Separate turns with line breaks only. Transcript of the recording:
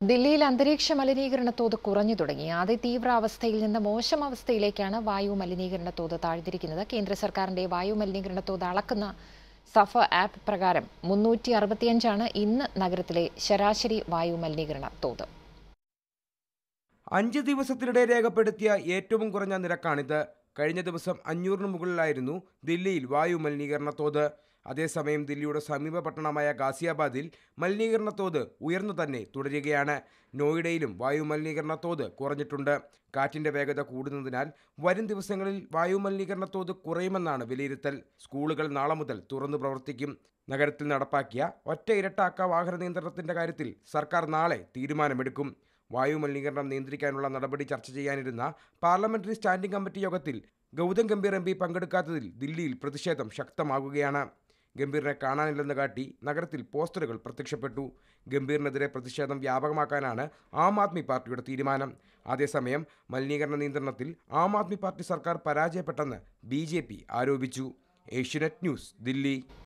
ദില്ലിയിൽ അന്തരീക്ഷ മലിനീകരണ തോത് കുറഞ്ഞു തുടങ്ങി അതിതീവ്ര അവസ്ഥയിൽ നിന്ന് മോശം അവസ്ഥയിലേക്കാണ് വായു മലിനീകരണ തോത് താഴ്ന്നിരിക്കുന്നത് കേന്ദ്ര സർക്കാരിന്റെ വായു മലിനീകരണ തോത് അളക്കുന്ന സഫ ആപ്പ് പ്രകാരം മുന്നൂറ്റി അറുപത്തിയഞ്ചാണ് ഇന്ന് നഗരത്തിലെ ശരാശരി വായു മലിനീകരണ തോത്
അഞ്ച് ദിവസത്തിനിടെ രേഖപ്പെടുത്തിയ ഏറ്റവും കുറഞ്ഞ നിരക്കാണിത് കഴിഞ്ഞ ദിവസം അഞ്ഞൂറിന് മുകളിലായിരുന്നു ദില്ലിയിൽ വായു മലിനീകരണ തോത് അതേസമയം ദില്ലിയുടെ സമീപ പട്ടണമായ ഗാസിയാബാദിൽ മലിനീകരണ തോത് ഉയർന്നു തന്നെ തുടരുകയാണ് നോയിഡയിലും വായു മലിനീകരണ തോത് കുറഞ്ഞിട്ടുണ്ട് കാറ്റിന്റെ വേഗത കൂടുന്നതിനാൽ വരും ദിവസങ്ങളിൽ വായു മലിനീകരണ തോത് കുറയുമെന്നാണ് വിലയിരുത്തൽ സ്കൂളുകൾ നാളെ മുതൽ തുറന്നു പ്രവർത്തിക്കും നഗരത്തിൽ നടപ്പാക്കിയ ഒറ്റ ഇരട്ടാക്ക വാഹന നിയന്ത്രണത്തിന്റെ കാര്യത്തിൽ സർക്കാർ നാളെ തീരുമാനമെടുക്കും വായു മലിനീകരണം നിയന്ത്രിക്കാനുള്ള നടപടി ചർച്ച ചെയ്യാനിരുന്ന പാർലമെന്ററി സ്റ്റാൻഡിംഗ് കമ്മിറ്റി യോഗത്തിൽ ഗൗതം ഗംഭീർ എം പി പങ്കെടുക്കാത്തതിൽ ദില്ലിയിൽ പ്രതിഷേധം ശക്തമാകുകയാണ് ഗംഭീറിനെ കാണാനില്ലെന്ന് കാട്ടി നഗരത്തിൽ പോസ്റ്ററുകൾ പ്രത്യക്ഷപ്പെട്ടു ഗംഭീറിനെതിരെ പ്രതിഷേധം വ്യാപകമാക്കാനാണ് ആം ആദ്മി പാർട്ടിയുടെ തീരുമാനം അതേസമയം മലിനീകരണ നിയന്ത്രണത്തിൽ ആം ആദ്മി പാർട്ടി സർക്കാർ പരാജയപ്പെട്ടെന്ന് ബി ആരോപിച്ചു ഏഷ്യനെറ്റ് ന്യൂസ് ദില്ലി